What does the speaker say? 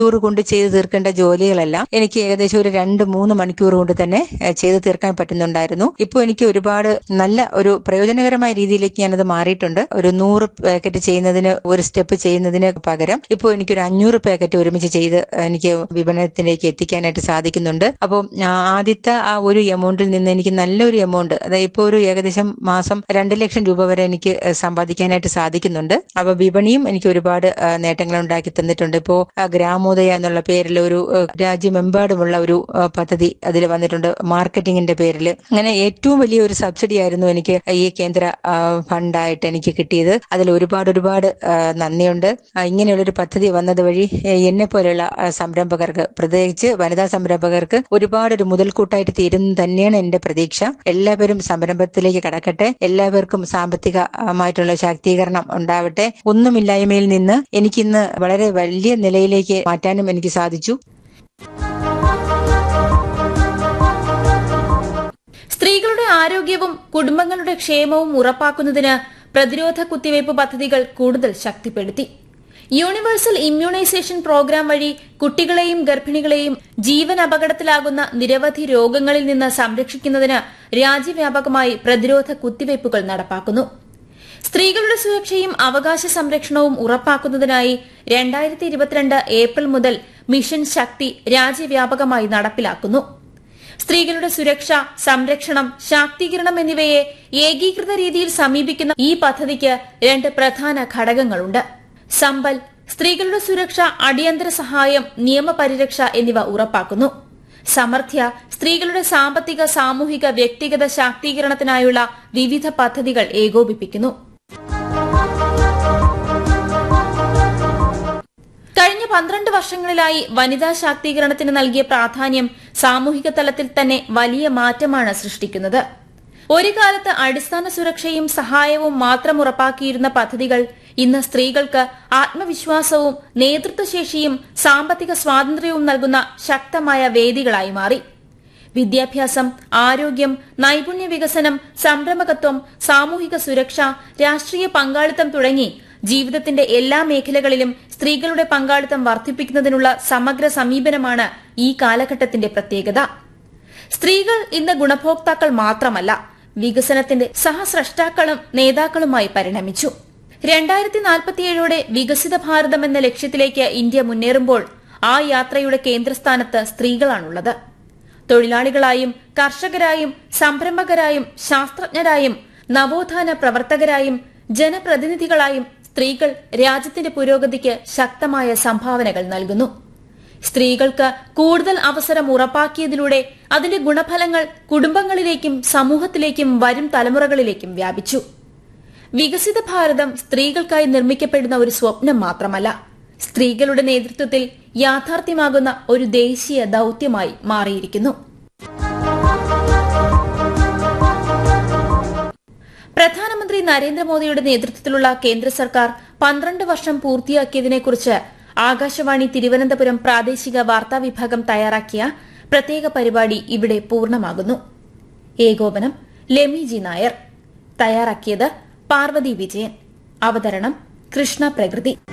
മണിക്കൂർ കൊണ്ട് ചെയ്തു തീർക്കേണ്ട ജോലികളെല്ലാം എനിക്ക് ഏകദേശം ഒരു രണ്ട് മൂന്ന് മണിക്കൂർ കൊണ്ട് തന്നെ ഏഹ്, ചെയ്തു തീർക്കാൻ പറ്റുന്നുണ്ടായിരുന്നു ഇപ്പോൾ എനിക്ക് ഒരുപാട് നല്ല ഒരു പ്രയോജനകരമായ രീതിയിലേക്ക് ഞാനത് മാറിയിട്ടുണ്ട് ഒരു നൂറ് പാക്കറ്റ് ചെയ്യുന്നതിന് ഒരു സ്റ്റെപ്പ് ചെയ്യുന്നതിന് പകരം ഇപ്പോൾ എനിക്കൊരു അഞ്ഞൂറ് പാക്കറ്റ് ഒരുമിച്ച് ചെയ്ത് എനിക്ക് വിപണനത്തിലേക്ക് എത്തിക്കാനായിട്ട് സാധിക്കുന്നുണ്ട് അപ്പോൾ ആദ്യത്തെ ആ ഒരു എമൗണ്ടിൽ നിന്ന് എനിക്ക് നല്ലൊരു എമൗണ്ട് അതായത് ഇപ്പോൾ ഒരു ഏകദേശം മാസം രണ്ട് ലക്ഷം രൂപ വരെ എനിക്ക് ഏഹ്, സമ്പാദിക്കാനായിട്ട് സാധിക്കുന്നുണ്ട് അപ്പൊ വിപണിയും എനിക്ക് ഒരുപാട് ഏഹ്, നേട്ടങ്ങൾ ഉണ്ടാക്കി തന്നിട്ടുണ്ട് ഇപ്പോ ആ, ഗ്രാമോദയ എന്നുള്ള പേരിൽ ഒരു ഏഹ്, രാജ്യമെമ്പാടുമുള്ള ഒരു ഏഹ്, പദ്ധതി അതിൽ വന്നിട്ടുണ്ട് മാർക്കറ്റിംഗിന്റെ പേരിൽ അങ്ങനെ ഏറ്റവും വലിയ ഒരു സബ്സിഡി ആയിരുന്നു എനിക്ക് ഈ കേന്ദ്ര ആ, ഫണ്ടായിട്ട് എനിക്ക് കിട്ടിയത് അതിൽ ഒരുപാട് ഒരുപാട് ആ, നന്ദിയുണ്ട് ആ, ഇങ്ങനെയുള്ളൊരു പദ്ധതി വന്നത് വഴി എന്നെ പോലെയുള്ള ആ, സംരംഭകർക്ക് പ്രത്യേകിച്ച് വനിതാ സംരംഭകർക്ക് ഒരുപാട് ഒരു മുതൽക്കൂട്ടായിട്ട് തീരുന്നു തന്നെയാണ് എന്റെ പ്രതീക്ഷ എല്ലാവരും സംരംഭത്തിലേക്ക് കടക്കട്ടെ എല്ലാവർക്കും സാമ്പത്തികമായിട്ടുള്ള ശാക്തീകരണം ഉണ്ടാവട്ടെ ഒന്നുമില്ലായ്മയിൽ നിന്ന് എനിക്കിന്ന് വളരെ വലിയ നിലയിലേക്ക് മാറ്റാനും എനിക്ക് സാധിച്ചു സ്ത്രീകളുടെ ആരോഗ്യവും കുടുംബങ്ങളുടെ ക്ഷേമവും ഉറപ്പാക്കുന്നതിന് പ്രതിരോധ കുത്തിവയ്പ് പദ്ധതികൾ കൂടുതൽ ശക്തിപ്പെടുത്തി യൂണിവേഴ്സൽ ഇമ്മ്യൂണൈസേഷൻ പ്രോഗ്രാം വഴി കുട്ടികളെയും ഗർഭിണികളെയും ജീവൻ അപകടത്തിലാകുന്ന നിരവധി രോഗങ്ങളിൽ നിന്ന് സംരക്ഷിക്കുന്നതിന് രാജ്യവ്യാപകമായി പ്രതിരോധ കുത്തിവയ്പുകൾ നടപ്പാക്കുന്നു സ്ത്രീകളുടെ സുരക്ഷയും അവകാശ സംരക്ഷണവും ഉറപ്പാക്കുന്നതിനായി രണ്ടായിരത്തി ഇരുപത്തിരണ്ട് ഏപ്രിൽ മുതൽ മിഷൻ ശക്തി രാജ്യവ്യാപകമായി നടപ്പിലാക്കുന്നു സ്ത്രീകളുടെ സുരക്ഷ സംരക്ഷണം ശാക്തീകരണം എന്നിവയെ ഏകീകൃത രീതിയിൽ സമീപിക്കുന്ന ഈ പദ്ധതിക്ക് രണ്ട് പ്രധാന ഘടകങ്ങളുണ്ട് സമ്പൽ സ്ത്രീകളുടെ സുരക്ഷ അടിയന്തര സഹായം നിയമപരിരക്ഷ എന്നിവ ഉറപ്പാക്കുന്നു സമർത്ഥ്യ സ്ത്രീകളുടെ സാമ്പത്തിക സാമൂഹിക വ്യക്തിഗത ശാക്തീകരണത്തിനായുള്ള വിവിധ പദ്ധതികൾ ഏകോപിപ്പിക്കുന്നു കഴിഞ്ഞ പന്ത്രണ്ട് വർഷങ്ങളിലായി വനിതാ ശാക്തീകരണത്തിന് നൽകിയ പ്രാധാന്യം സാമൂഹിക തലത്തിൽ തന്നെ വലിയ മാറ്റമാണ് സൃഷ്ടിക്കുന്നത് ഒരു കാലത്ത് അടിസ്ഥാന സുരക്ഷയും സഹായവും മാത്രം ഉറപ്പാക്കിയിരുന്ന പദ്ധതികൾ ഇന്ന് സ്ത്രീകൾക്ക് ആത്മവിശ്വാസവും നേതൃത്വശേഷിയും സാമ്പത്തിക സ്വാതന്ത്ര്യവും നൽകുന്ന ശക്തമായ വേദികളായി മാറി വിദ്യാഭ്യാസം ആരോഗ്യം നൈപുണ്യ വികസനം സംരംഭകത്വം സാമൂഹിക സുരക്ഷ രാഷ്ട്രീയ പങ്കാളിത്തം തുടങ്ങി ജീവിതത്തിന്റെ എല്ലാ മേഖലകളിലും സ്ത്രീകളുടെ പങ്കാളിത്തം വർദ്ധിപ്പിക്കുന്നതിനുള്ള സമഗ്ര സമീപനമാണ് ഈ കാലഘട്ടത്തിന്റെ പ്രത്യേകത സ്ത്രീകൾ ഇന്ന് ഗുണഭോക്താക്കൾ മാത്രമല്ല വികസനത്തിന്റെ സഹസ്രഷ്ടാക്കളും നേതാക്കളുമായി പരിണമിച്ചു രണ്ടായിരത്തി നാൽപ്പത്തിയേഴോടെ വികസിത ഭാരതം എന്ന ലക്ഷ്യത്തിലേക്ക് ഇന്ത്യ മുന്നേറുമ്പോൾ ആ യാത്രയുടെ കേന്ദ്രസ്ഥാനത്ത് സ്ത്രീകളാണുള്ളത് തൊഴിലാളികളായും കർഷകരായും സംരംഭകരായും ശാസ്ത്രജ്ഞരായും നവോത്ഥാന പ്രവർത്തകരായും ജനപ്രതിനിധികളായും സ്ത്രീകൾ രാജ്യത്തിന്റെ പുരോഗതിക്ക് ശക്തമായ സംഭാവനകൾ നൽകുന്നു സ്ത്രീകൾക്ക് കൂടുതൽ അവസരം ഉറപ്പാക്കിയതിലൂടെ അതിന്റെ ഗുണഫലങ്ങൾ കുടുംബങ്ങളിലേക്കും സമൂഹത്തിലേക്കും വരും തലമുറകളിലേക്കും വ്യാപിച്ചു വികസിത ഭാരതം സ്ത്രീകൾക്കായി നിർമ്മിക്കപ്പെടുന്ന ഒരു സ്വപ്നം മാത്രമല്ല സ്ത്രീകളുടെ നേതൃത്വത്തിൽ യാഥാർത്ഥ്യമാകുന്ന ഒരു ദേശീയ ദൌത്യമായി മാറിയിരിക്കുന്നു പ്രധാനമന്ത്രി നരേന്ദ്രമോദിയുടെ നേതൃത്വത്തിലുള്ള കേന്ദ്ര സർക്കാർ പന്ത്രണ്ട് വർഷം പൂർത്തിയാക്കിയതിനെക്കുറിച്ച് ആകാശവാണി തിരുവനന്തപുരം പ്രാദേശിക വാർത്താ വിഭാഗം തയ്യാറാക്കിയ പ്രത്യേക പരിപാടി ഇവിടെ പൂർണ്ണമാകുന്നു ഏകോപനം ലെമി ജി നായർ തയ്യാറാക്കിയത് പാർവതി വിജയൻ അവതരണം കൃഷ്ണ പ്രകൃതി